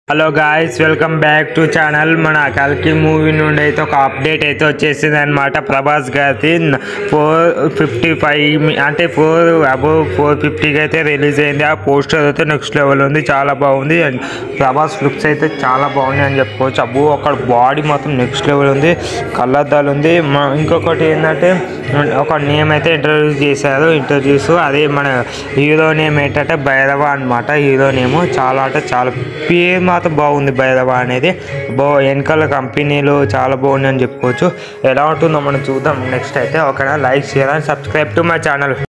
hello guys welcome back to channel మన కల్కి movie నుండి అయితే ఒక అప్డేట్ అయితే వచ్చేసింది అనమాట ప్రభాస్ గారి ఫోర్ ఫిఫ్టీ ఫైవ్ అంటే ఫోర్ అబోవ్ ఫోర్ ఫిఫ్టీకి అయితే రిలీజ్ అయింది ఆ పోస్టర్ అయితే నెక్స్ట్ లెవెల్ ఉంది చాలా బాగుంది అండ్ ప్రభాస్ లుక్స్ అయితే చాలా బాగున్నాయి అని చెప్పుకోవచ్చు అబ్బో అక్కడ బాడీ మాత్రం నెక్స్ట్ లెవెల్ ఉంది కళ్ళద్దాలు ఉంది మ- ఇంకొకటి ఏంటంటే ఒక నేమ్ అయితే ఇంట్రడ్యూస్ చేశారు ఇంట్రడ్యూస్ అదే మన హీరో నేమ్ ఏంటంటే భైరవ అనమాట హీరో నేమ్ చాలా అంటే చాలా పేరు మాత్రం బాగుంది భైరవ అనేది బా వెనకాల కంపెనీలు చాలా బాగుంది అని చెప్పుకోవచ్చు ఎలా ఉంటుందో మనం చూద్దాం నెక్స్ట్ అయితే ఓకేనా like share and subscribe to my channel